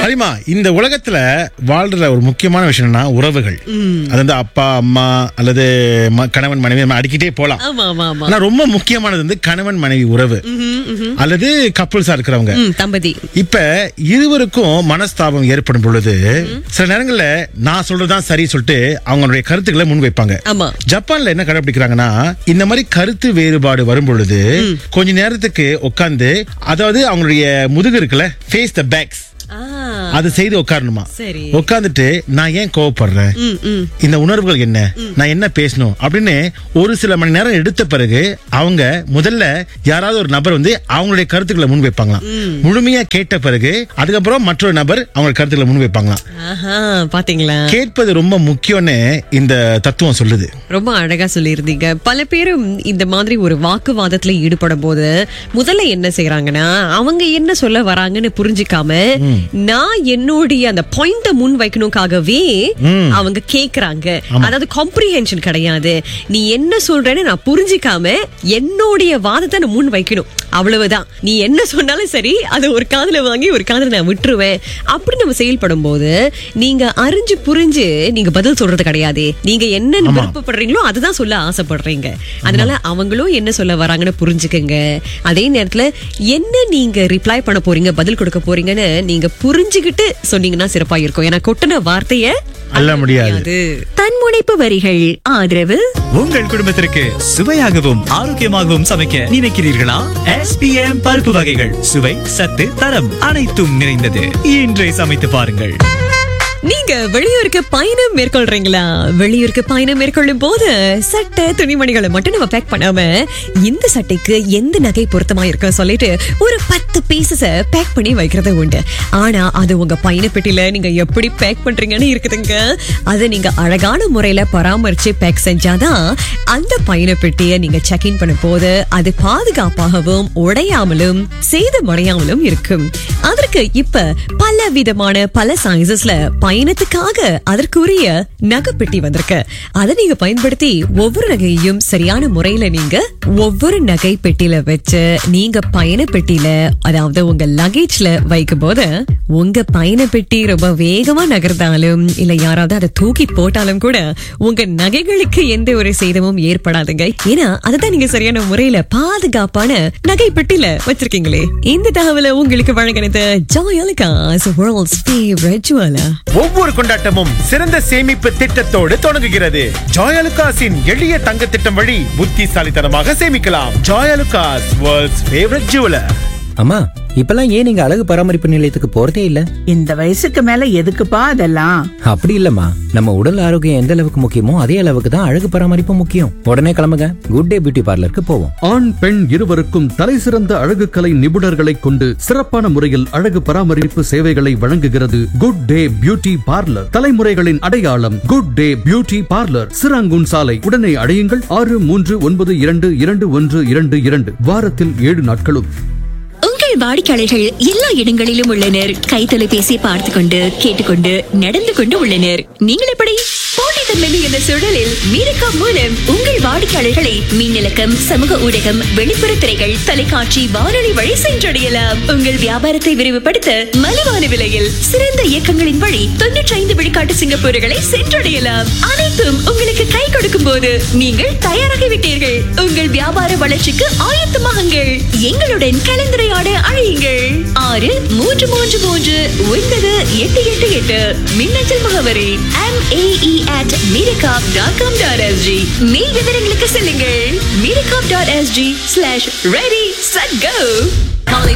ஹரிமா இந்த உலகத்துல வாழ்ற ஒரு முக்கியமான விஷயம் என்னன்னா உறவுகள் அது வந்து அப்பா அம்மா அல்லது ம- கணவன் மனைவி நம்ம அடிக்கிட்டே போலாம் ஆமா ஆமா ஆமா ஆனா ரொம்ப முக்கியமானது வந்து கணவன் மனைவி உறவு அல்லது கப்புள்ஸா இருக்கிறவங்க ம், தம்பதி இப்ப இருவருக்கும் மனஸ்தாபம் ஏற்படும் பொழுது சில நேரங்கள்ல நான் சொல்றதுதான் சரி சொல்லிட்டு அவங்களுடைய கருத்துக்களை முன்வைப்பாங்க ஆமா ஜப்பான்ல என்ன கடைபிடிக்கிறாங்கன்னா இந்த மாதிரி கருத்து வேறுபாடு வரும் பொழுது கொஞ்ச நேரத்துக்கு உட்கார்ந்து அதாவது அவங்களுடைய முதுகு இருக்குல்ல ஃபேஸ் த பேக்ஸ் ஆ, அது செய்து உட்காரணுமா சரி. உட்கார்ந்துட்டு நான் ஏன் கோவப்படுறேன் ம், ம். இந்த உணர்வுகள் என்ன நான் என்ன பேசணும் அப்படின்னு ஒரு சில மணி நேரம் எடுத்த பிறகு அவங்க முதல்ல யாராவது ஒரு நபர் வந்து அவங்களுடைய கருத்துக்களை முன்வைப்பாங்களாம் முழுமையா கேட்ட பிறகு அதுக்கப்புறம் மற்றொரு நபர் அவங்களுடைய கருத்துக்களை முன்வைப்பாங்களாம் ஆஹா பாத்தீங்களா கேட்பது ரொம்ப முக்கியம்னு இந்த தத்துவம் சொல்லுது ரொம்ப அழகா சொல்லியிருந்தீங்க பல பேரும் இந்த மாதிரி ஒரு வாக்குவாதத்துல ஈடுபடும் போது முதல்ல என்ன செய்யறாங்கன்னா அவங்க என்ன சொல்ல வராங்கன்னு புரிஞ்சுக்காம நான் என்னுடைய அந்த பாயிண்ட முன் வைக்கணுக்காகவே அவங்க கேக்குறாங்க அதாவது காம்ப்ரிஹென்ஷன் கிடையாது நீ என்ன சொல்றேன்னு நான் புரிஞ்சுக்காம என்னுடைய வாதத்தை நான் முன் வைக்கணும் அவ்வளவுதான் நீ என்ன சொன்னாலும் சரி அதை ஒரு காதுல வாங்கி ஒரு காதுல நான் விட்டுருவேன் அப்படி நம்ம செயல்படும் போது நீங்க அறிஞ்சு புரிஞ்சு நீங்க பதில் சொல்றது கிடையாது நீங்க என்ன விருப்பப்படுறீங்களோ அதுதான் சொல்ல ஆசைப்படுறீங்க அதனால அவங்களும் என்ன சொல்ல வராங்கன்னு புரிஞ்சுக்கங்க அதே நேரத்துல என்ன நீங்க ரிப்ளை பண்ண போறீங்க பதில் கொடுக்க போறீங்கன்னு நீங்க புரிஞ்சுகிட்டு சொன்னீங்கன்னா சிறப்பா இருக்கும் ஏன்னா கொட்டின வார்த்தைய அள்ள முடியாது தன்முனைப்பு வரிகள் ஆதரவு உங்கள் குடும்பத்திற்கு சுவையாகவும் ஆரோக்கியமாகவும் சமைக்க நினைக்கிறீர்களா எஸ்பிஎம் பருப்பு வகைகள் சுவை சத்து தரம் அனைத்தும் நிறைந்தது இன்றே சமைத்து பாருங்கள் நீங்க வெளியூருக்கு பயணம் மேற்கொள்றீங்களா வெளியூருக்கு பயணம் மேற்கொள்ளும் போது சட்டை துணிமணிகளை மட்டும் நம்ம பேக் பண்ணாம இந்த சட்டைக்கு எந்த நகை பொருத்தமா இருக்கு சொல்லிட்டு ஒரு பத்து பீசஸ பேக் பண்ணி வைக்கிறது உண்டு ஆனா அது உங்க பயண பெட்டியில நீங்க எப்படி பேக் பண்றீங்கன்னு இருக்குதுங்க அதை நீங்க அழகான முறையில பராமரிச்சு பேக் செஞ்சாதான் அந்த பயண பெட்டியை நீங்க செக் இன் பண்ணும் போது அது பாதுகாப்பாகவும் உடையாமலும் சேதமடையாமலும் இருக்கும் அதற்கு இப்ப பல விதமான பல சைசஸ்ல பயணத்துக்காக அதற்குரிய நகைப்பெட்டி வந்திருக்கு அதை நீங்க பயன்படுத்தி ஒவ்வொரு நகையையும் சரியான முறையில நீங்க ஒவ்வொரு நகை பெட்டியில வச்சு நீங்க பயண பெட்டியில அதாவது உங்க லகேஜ்ல வைக்கும் போது உங்க பயண பெட்டி ரொம்ப வேகமா நகர்ந்தாலும் இல்ல யாராவது அதை தூக்கி போட்டாலும் கூட உங்க நகைகளுக்கு எந்த ஒரு சேதமும் ஏற்படாதுங்க ஏன்னா அதுதான் நீங்க சரியான முறையில பாதுகாப்பான நகை பெட்டியில வச்சிருக்கீங்களே இந்த தகவலை உங்களுக்கு வழங்கினது ஜாயலிகாஸ் வேர்ல்ட்ஸ் ஃபேவரட் ஜுவலர் ஒவ்வொரு கொண்டாட்டமும் சிறந்த சேமிப்பு திட்டத்தோடு தொடங்குகிறது ஜாயலுகாஸின் எளிய தங்க திட்டம் வழி புத்திசாலித்தனமாக சேமிக்கலாம் ஜாயலுகாஸ் வேர்ல்ட்ஸ் ஃபேவரட் ஜுவலர் அம்மா இப்பெல்லாம் ஏன் நீங்க அழகு பராமரிப்பு நிலையத்துக்கு போறதே இல்ல இந்த வயசுக்கு மேல எதுக்குப்பா அதெல்லாம் அப்படி இல்லம்மா நம்ம உடல் ஆரோக்கியம் எந்த அளவுக்கு முக்கியமோ அதே அளவுக்கு தான் அழகு பராமரிப்பு முக்கியம் உடனே கிளம்புங்க குட் டே பியூட்டி பார்லருக்கு போவோம் ஆண் பெண் இருவருக்கும் தலைசிறந்த அழகுக்கலை நிபுணர்களைக் கொண்டு சிறப்பான முறையில் அழகு பராமரிப்பு சேவைகளை வழங்குகிறது குட் டே பியூட்டி பார்லர் தலைமுறைகளின் அடையாளம் good day beauty parlour Serangoon சாலை உடனே அடையுங்கள் ஆறு மூன்று ஒன்பது இரண்டு இரண்டு ஒன்று இரண்டு இரண்டு வாரத்தில் ஏழு நாட்களும் உங்கள் வாடிக்கையாளர்கள் எல்லா இடங்களிலும் உள்ளனர் கை தொலைபேசியை பார்த்து கொண்டு கேட்டுக்கொண்டு நடந்து கொண்டு உள்ளனர் நீங்கள் எப்படி போட்டித்தன்மை மிகுந்த சூழலில் மீரக்கா மூலம் உங்கள் வாடிக்கையாளர்களை மின்னலக்கம் சமூக ஊடகம் வெளிப்புற திரைகள் தொலைக்காட்சி வானொலி வழி சென்றடையலாம் உங்கள் வியாபாரத்தை விரிவுபடுத்த மலிவான விலையில் சிறந்த இயக்கங்களின் வழி தொன்னூற்றி ஐந்து விழுக்காட்டு சிங்கப்பூர்களை சென்றடையலாம் அனைத்தும் உங்களுக்கு கை கொடுக்கும் போது நீங்கள் தயாராகிவிட்டீர்கள் உங்கள் வியாபார வளர்ச்சிக்கு ஆயத்தமாகுங்கள் எங்களுடன் கலந்துரையாட அழையுங்கள் ஆறு மூன்று மூன்று மூன்று ஒன்பது எட்டு எட்டு எட்டு மின்னஞ்சல் முகவரி M AE at Mirakap dot com dot SG மேல் விவரங்களுக்கு செல்லுங்கள் Mirakap dot SG slash ready set கோ